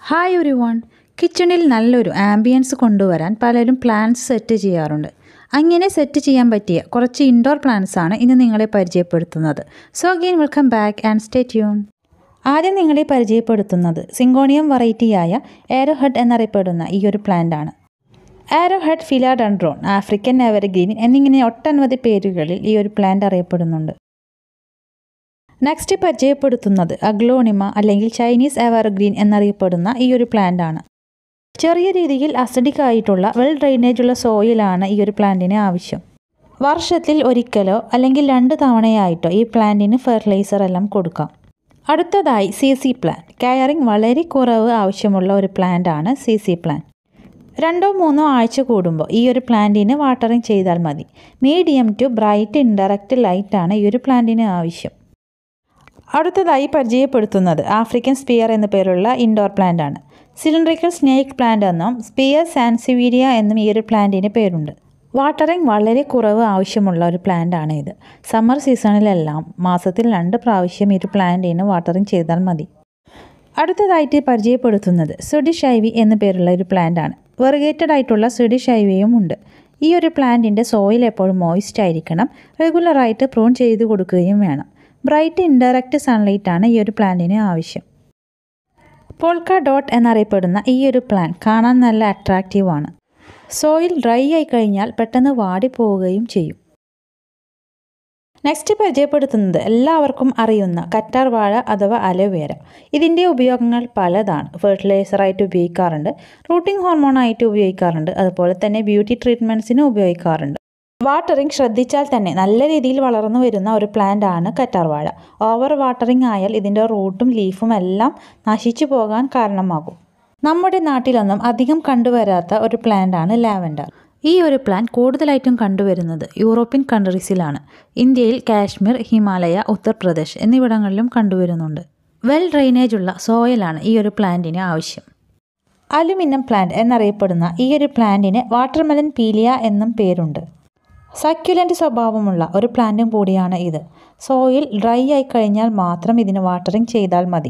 hi ഒരു one കിച്ചണിൽ നല്ലൊരു ആംബിയൻസ് കൊണ്ടുവരാൻ പലരും പ്ലാന്റ്സ് സെറ്റ് ചെയ്യാറുണ്ട് അങ്ങനെ സെറ്റ് ചെയ്യാൻ പറ്റിയ കുറച്ച് ഇൻഡോർ പ്ലാന്റ്സ് ആണ് ഇന്ന് നിങ്ങളെ പരിചയപ്പെടുത്തുന്നത് so again welcome back and stay tune ആദ്യം നിങ്ങളെ പരിചയപ്പെടുത്തുന്നത് സിങ്കോണിയം വെറൈറ്റിയായ ഏരോ ഹെഡ് എന്നറിയപ്പെടുന്ന ഈ ഒരു പ്ലാന്റ് ആണ് arrow head philodendron African evergreen എന്നിങ്ങനെ ഒട്ടനവധി പേരുകളിൽ ഈ ഒരു പ്ലാന്റ് അറിയപ്പെടുന്നുണ്ട് നെക്സ്റ്റ് പരിചയപ്പെടുത്തുന്നത് അഗ്ലോണിമ അല്ലെങ്കിൽ ചൈനീസ് എവർഗ്രീൻ എന്നറിയപ്പെടുന്ന ഈ ഒരു പ്ലാന്റ് ആണ് ചെറിയ രീതിയിൽ അസിഡിക് ആയിട്ടുള്ള വെൽ ഡ്രെയിനേജ് ഉള്ള സോയിലാണ് ഈ ഒരു പ്ലാന്റിന് ആവശ്യം വർഷത്തിൽ ഒരിക്കലോ അല്ലെങ്കിൽ രണ്ട് തവണയായിട്ടോ ഈ പ്ലാന്റിന് ഫെർട്ടിലൈസർ എല്ലാം കൊടുക്കാം അടുത്തതായി സി സി പ്ലാൻ കെയറിങ് വളരെ കുറവ് ആവശ്യമുള്ള ഒരു പ്ലാന്റ് ആണ് സി സി പ്ലാൻ രണ്ടോ മൂന്നോ ആഴ്ച കൂടുമ്പോൾ ഈ ഒരു പ്ലാന്റിന് വാട്ടറിങ് ചെയ്താൽ മതി മീഡിയം ടു ബ്രൈറ്റ് ഇൻഡയറക്റ്റ് ലൈറ്റാണ് ഈ ഒരു പ്ലാന്റിന് ആവശ്യം അടുത്തതായി പരിചയപ്പെടുത്തുന്നത് ആഫ്രിക്കൻ സ്പിയർ എന്ന പേരുള്ള ഇൻഡോർ പ്ലാന്റ് ആണ് സിലിണ്ടറിക്കൽ സ്നേക്ക് പ്ലാന്റ് എന്നും സ്പിയർ സാൻസിവീരിയ എന്നും ഈ ഒരു പ്ലാന്റിന് പേരുണ്ട് വാട്ടറിങ് വളരെ കുറവ് ആവശ്യമുള്ള ഒരു പ്ലാന്റ് ആണ് ഇത് സമ്മർ സീസണിലെല്ലാം മാസത്തിൽ രണ്ട് പ്രാവശ്യം ഈ ഒരു പ്ലാന്റിന് വാട്ടറിങ് ചെയ്താൽ മതി അടുത്തതായിട്ട് പരിചയപ്പെടുത്തുന്നത് സ്വഡിഷ് ഐവി എന്ന പേരുള്ള ഒരു പ്ലാന്റ് ആണ് വെറുഗേറ്റഡ് ആയിട്ടുള്ള സ്വഡിഷ് ഐവിയും ഉണ്ട് ഈ ഒരു പ്ലാന്റിൻ്റെ സോയിൽ എപ്പോഴും മോയിസ്റ്റ് ആയിരിക്കണം റെഗുലറായിട്ട് പ്രൂൺ ചെയ്ത് കൊടുക്കുകയും വേണം ബ്രൈറ്റ് ഇൻഡയറക്റ്റ് സൺലൈറ്റ് ആണ് ഈ ഒരു പ്ലാന്റിന് ആവശ്യം പോൾക്ക ഡോട്ട് എന്നറിയപ്പെടുന്ന ഈ ഒരു പ്ലാൻ കാണാൻ നല്ല അട്രാക്റ്റീവ് ആണ് സോയിൽ ഡ്രൈ ആയി കഴിഞ്ഞാൽ പെട്ടെന്ന് വാടിപ്പോവുകയും ചെയ്യും നെക്സ്റ്റ് പരിചയപ്പെടുത്തുന്നത് എല്ലാവർക്കും അറിയുന്ന കറ്റാർ വാഴ അഥവാ അലോവേര ഇതിൻ്റെ ഉപയോഗങ്ങൾ പലതാണ് ഫെർട്ടിലൈസറായിട്ട് ഉപയോഗിക്കാറുണ്ട് റൂട്ടിംഗ് ഹോർമോണായിട്ട് ഉപയോഗിക്കാറുണ്ട് അതുപോലെ തന്നെ ബ്യൂട്ടി ട്രീറ്റ്മെൻറ്റ്സിനും ഉപയോഗിക്കാറുണ്ട് വാട്ടറിങ് ശ്രദ്ധിച്ചാൽ തന്നെ നല്ല രീതിയിൽ വളർന്നു വരുന്ന ഒരു പ്ലാന്റ് ആണ് കറ്റാർവാഴ ഓവർ വാട്ടറിങ് ആയാൽ ഇതിൻ്റെ റൂട്ടും ലീഫും എല്ലാം നശിച്ചു പോകാൻ കാരണമാകും നമ്മുടെ നാട്ടിലൊന്നും അധികം കണ്ടുവരാത്ത ഒരു പ്ലാന്റ് ആണ് ലാവൻഡർ ഈ ഒരു പ്ലാൻ കൂടുതലായിട്ടും കണ്ടുവരുന്നത് യൂറോപ്യൻ കൺട്രീസിലാണ് ഇന്ത്യയിൽ കാശ്മീർ ഹിമാലയ ഉത്തർപ്രദേശ് എന്നിവിടങ്ങളിലും കണ്ടുവരുന്നുണ്ട് വെൽ ഡ്രെയിനേജ് ഉള്ള സോയിലാണ് ഈ ഒരു പ്ലാന്റിന് ആവശ്യം അലുമിനിയം പ്ലാന്റ് എന്നറിയപ്പെടുന്ന ഈ ഒരു പ്ലാന്റിന് വാട്ടർമെലൻ പീലിയ എന്നും പേരുണ്ട് സക്യുലൻ്റ് സ്വഭാവമുള്ള ഒരു പ്ലാന്റും കൂടിയാണ് ഇത് സോയിൽ ഡ്രൈ ആയി കഴിഞ്ഞാൽ മാത്രം ഇതിന് വാട്ടറിങ് ചെയ്താൽ മതി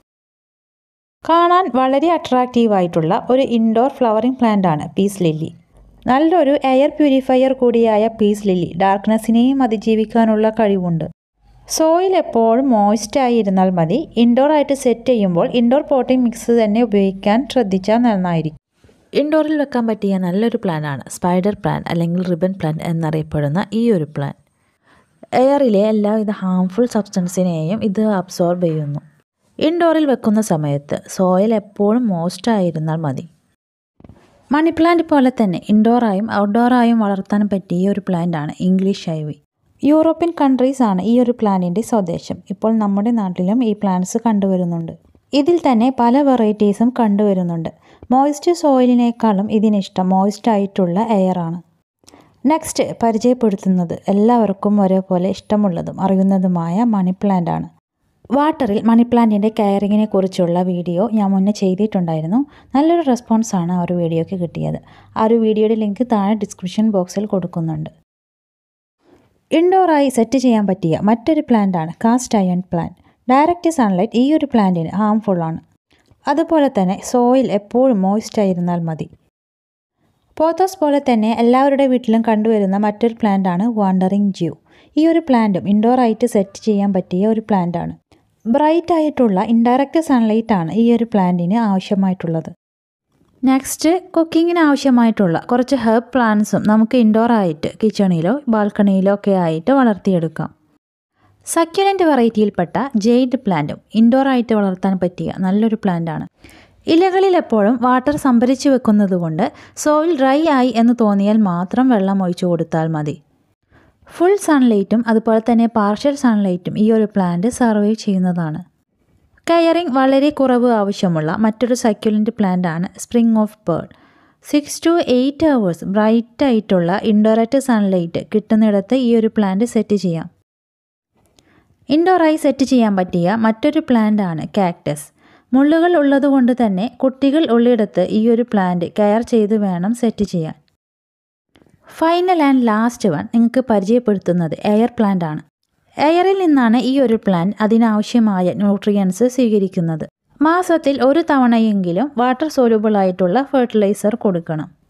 കാണാൻ വളരെ അട്രാക്റ്റീവ് ആയിട്ടുള്ള ഒരു ഇൻഡോർ ഫ്ലവറിംഗ് പ്ലാന്റ് ആണ് പീസ് ലില്ലി നല്ലൊരു എയർ പ്യൂരിഫയർ കൂടിയായ പീസ് ലില്ലി ഡാർക്ക്നെസ്സിനെയും അതിജീവിക്കാനുള്ള കഴിവുണ്ട് സോയിൽ എപ്പോഴും മോയിസ്റ്റ് ആയി ഇരുന്നാൽ മതി ഇൻഡോർ ആയിട്ട് സെറ്റ് ചെയ്യുമ്പോൾ ഇൻഡോർ പോട്ടിംഗ് മിക്സ് തന്നെ ഉപയോഗിക്കാൻ ശ്രദ്ധിച്ചാൽ നന്നായിരിക്കും ഇൻഡോറിൽ വെക്കാൻ പറ്റിയ നല്ലൊരു പ്ലാനാണ് സ്പൈഡർ പ്ലാൻ അല്ലെങ്കിൽ റിബൺ പ്ലാൻ എന്നറിയപ്പെടുന്ന ഈ ഒരു പ്ലാൻ എയറിലെ എല്ലാവിധ ഹാംഫുൾ സബ്സ്റ്റൻസിനെയും ഇത് അബ്സോർബ് ചെയ്യുന്നു ഇൻഡോറിൽ വെക്കുന്ന സമയത്ത് സോയിൽ എപ്പോഴും മോസ്റ്റ് ആയിരുന്നാൽ മതി മണി പ്ലാന്റ് പോലെ തന്നെ ഇൻഡോറായും ഔട്ട്ഡോറായും വളർത്താൻ പറ്റിയ ഒരു പ്ലാന്റ് ആണ് ഇംഗ്ലീഷ് ഐവി യൂറോപ്യൻ കൺട്രീസ് ആണ് ഈ ഒരു പ്ലാന്റിൻ്റെ സ്വദേശം ഇപ്പോൾ നമ്മുടെ നാട്ടിലും ഈ പ്ലാന്റ്സ് കണ്ടുവരുന്നുണ്ട് ഇതിൽ തന്നെ പല വെറൈറ്റീസും കണ്ടുവരുന്നുണ്ട് മോയിസ്റ്റ് സോയിലിനേക്കാളും ഇതിനിഷ്ടം മോയിസ്റ്റ് ആയിട്ടുള്ള എയർ ആണ് നെക്സ്റ്റ് പരിചയപ്പെടുത്തുന്നത് എല്ലാവർക്കും ഒരേപോലെ ഇഷ്ടമുള്ളതും അറിയുന്നതുമായ മണി പ്ലാന്റ് ആണ് വാട്ടറിൽ മണി പ്ലാന്റിൻ്റെ കെയറിങ്ങിനെ കുറിച്ചുള്ള വീഡിയോ ഞാൻ മുന്നേ ചെയ്തിട്ടുണ്ടായിരുന്നു നല്ലൊരു റെസ്പോൺസാണ് ആ ഒരു വീഡിയോയ്ക്ക് കിട്ടിയത് ആ ഒരു വീഡിയോയുടെ ലിങ്ക് താഴെ ഡിസ്ക്രിപ്ഷൻ ബോക്സിൽ കൊടുക്കുന്നുണ്ട് ഇൻഡോറായി സെറ്റ് ചെയ്യാൻ പറ്റിയ മറ്റൊരു പ്ലാന്റ് ആണ് cast iron plant direct sunlight ഈ ഒരു പ്ലാന്റിന് ഹാംഫുൾ ആണ് അതുപോലെ തന്നെ സോയിൽ എപ്പോഴും മോയിസ്റ്റ് ആയിരുന്നാൽ മതി പോത്തോസ് പോലെ തന്നെ എല്ലാവരുടെ വീട്ടിലും കണ്ടുവരുന്ന മറ്റൊരു പ്ലാന്റ് ആണ് വാണ്ടറിങ് ജ്യൂ ഈ ഒരു പ്ലാന്റും ഇൻഡോർ ആയിട്ട് സെറ്റ് ചെയ്യാൻ പറ്റിയ ഒരു പ്ലാന്റ് ആണ് ബ്രൈറ്റ് ആയിട്ടുള്ള ഇൻഡയറക്റ്റ് സൺലൈറ്റ് ആണ് ഈ ഒരു പ്ലാന്റിന് ആവശ്യമായിട്ടുള്ളത് നെക്സ്റ്റ് കുക്കിങ്ങിന് ആവശ്യമായിട്ടുള്ള കുറച്ച് ഹെർബ് പ്ലാന്റ്സും നമുക്ക് ഇൻഡോർ ആയിട്ട് കിച്ചണിലോ ബാൽക്കണിയിലോ ഒക്കെ ആയിട്ട് വളർത്തിയെടുക്കാം സക്യുലൻ്റ് വെറൈറ്റിയിൽപ്പെട്ട ജെയ്ഡ് പ്ലാന്റും ഇൻഡോർ ആയിട്ട് വളർത്താൻ പറ്റിയ നല്ലൊരു പ്ലാന്റ് ആണ് ഇലകളിൽ എപ്പോഴും വാട്ടർ സംഭരിച്ചു വെക്കുന്നത് കൊണ്ട് സോയിൽ ഡ്രൈ ആയി എന്ന് തോന്നിയാൽ മാത്രം വെള്ളം ഒഴിച്ചു കൊടുത്താൽ മതി ഫുൾ സൺലൈറ്റും അതുപോലെ തന്നെ പാർഷ്യൽ സൺലൈറ്റും ഈ ഒരു പ്ലാന്റ് സർവൈവ് ചെയ്യുന്നതാണ് കെയറിങ് വളരെ കുറവ് ആവശ്യമുള്ള മറ്റൊരു സക്യുലൻ്റ് പ്ലാന്റ് ആണ് string of pearl six to eight hours bright ആയിട്ടുള്ള ഇൻഡോറക്റ്റ് സൺലൈറ്റ് കിട്ടുന്നിടത്ത് ഈ ഒരു പ്ലാന്റ് സെറ്റ് ചെയ്യാം ഇൻഡോറായി സെറ്റ് ചെയ്യാൻ പറ്റിയ മറ്റൊരു പ്ലാന്റ് ആണ് കാക്ടസ് മുള്ളുകൾ ഉള്ളതുകൊണ്ട് തന്നെ കുട്ടികൾ ഉള്ളിടത്ത് ഈ ഒരു പ്ലാന്റ് കെയർ ചെയ്ത് വേണം സെറ്റ് ചെയ്യാൻ ഫൈനൽ ആൻഡ് ലാസ്റ്റ് വൺ നിങ്ങൾക്ക് പരിചയപ്പെടുത്തുന്നത് എയർ പ്ലാന്റ് ആണ് എയറിൽ നിന്നാണ് ഈ ഒരു പ്ലാന്റ് അതിനാവശ്യമായ ന്യൂട്രിയൻസ് സ്വീകരിക്കുന്നത് മാസത്തിൽ ഒരു തവണയെങ്കിലും വാട്ടർ സോലുബിൾ ആയിട്ടുള്ള ഫെർട്ടിലൈസർ കൊടുക്കണം